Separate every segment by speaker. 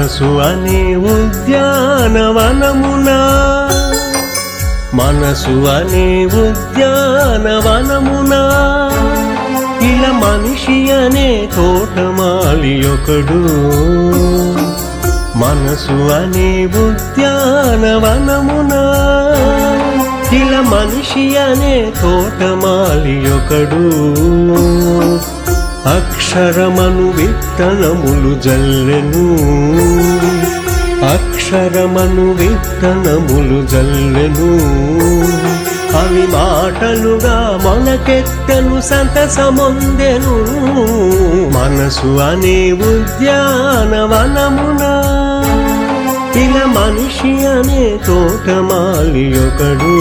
Speaker 1: మనసు అనే ఉద్యానవనమునా మనసు అనే ఉద్యానవనమునా ఇలా మనిషి అనే తోటమాలి ఒకడు మనసు అనే ఉద్యానవనమునా ఇలా మనిషి అనే తోటమాలి ఒకడు అక్షరమను విత్తనములు జల్లెను అక్షరమను విత్తనములు జల్లెను అవి మాటలుగా మొలకెత్తను సంతసమొందెను మనసు అనే ఉద్యానవనమునా ఇలా మనిషి అనే తోటమాలి ఒకడు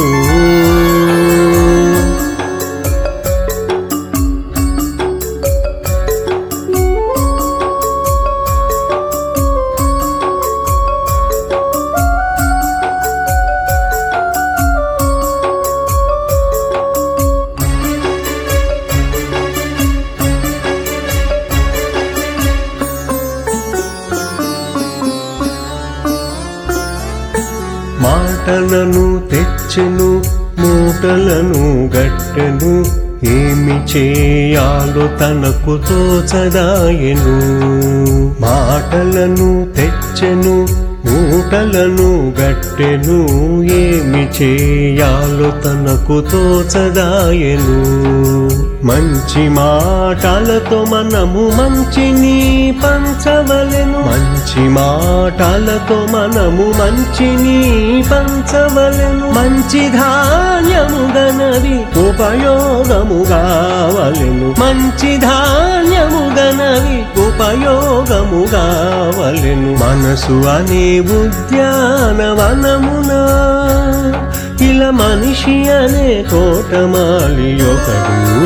Speaker 1: మాటలను తెచ్చెను మూటలను గట్టెను ఏమి చేయాలో తనకు తోచదాయెను మాటలను తెచ్చెను మూటలను గట్టెను ఏమి చేయాలో తనకు తోచదాయెను మంచి మాటలతో మనము మంచిని పంచవలెను మంచి మాటలతో మనము మంచిని పంచవలెను మంచి ధాన్యము గనవి ఉపయోగము కావలెను మంచి ధాన్యము గనవి ఉపయోగము కావలెను మనసు అనే ఉద్యానవనమునా ఇలా మనిషి అనే తోటమాలి ఒకడు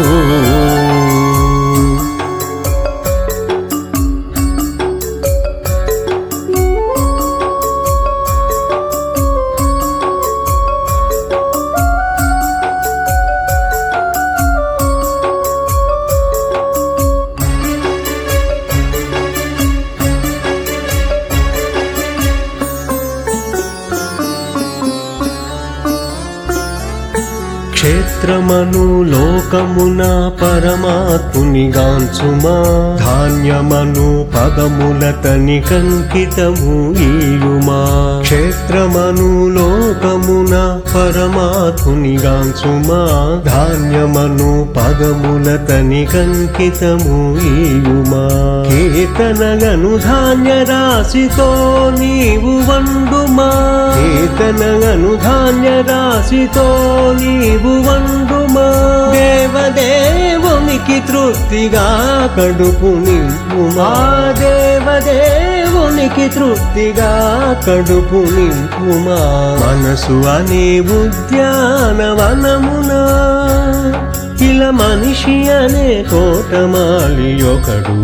Speaker 1: క్షేత్రమను లోకమున పరమాత్ముని గాంచుమా ధాన్యమను పదముల తని కంకితము ఈయుమా క్షేత్రమను లోకమున పరమాత్ముని గాంచుమా ధాన్యమను పదముల తని కంకితము ఈయుమా కేతనగను ధాన్య రాశితో నీవు వండుమా కేతనగను ధాన్య రాశితో నీవు వండుమా దేవదేవునికి తృప్తిగా కడుపు నింపుమా దేవదేవునికి తృప్తిగా కడుపు నింపుమా మనసు అనే ఉద్యానవనమునా ఇలా మనిషి అనే తోటమాలి ఒకడు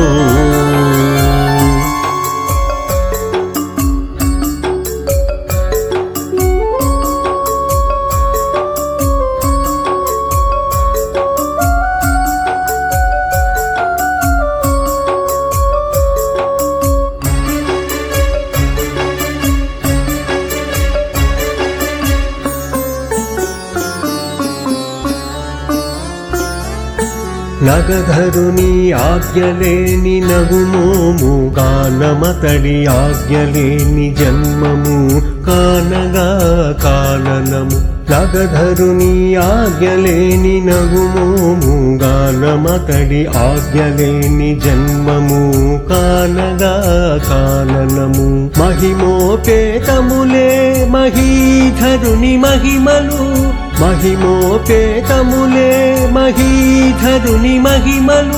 Speaker 1: నగధరుని ఆజ్ఞలేని నగుమోము గానమతడి ఆజ్ఞలేని జన్మము కానగా కాననము నగధరుని ఆజ్ఞలేని నగుమోము గానమతడి ఆజ్ఞలేని జన్మము కానగా కాననము మహిమోపేతములే మహీధరుని మహిమలు మహిమోపేతములే మహీధరుని మహిమలు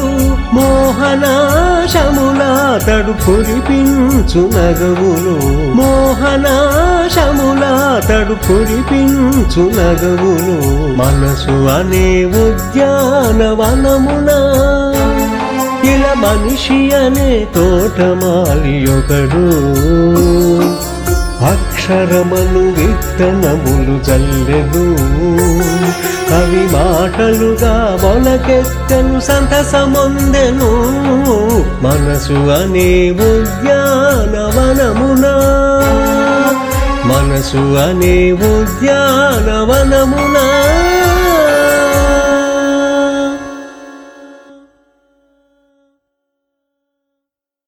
Speaker 1: మోహనాశములాతడు కురిపించు నగవులు మోహనాశములాతడు కురిపించు నగవులు మనసు అనే ఉద్యానవనమునా ఇలా మనిషి అనే తోటమాలి ఒకడు అక్షరమను విత్తనములు జల్లెను అవి మాట మాటలుగా మొలకెత్తెను సంతసమొందెను మనసు అనే ఉద్యానవనమునా మనసు అనే ఉద్యానవనమునా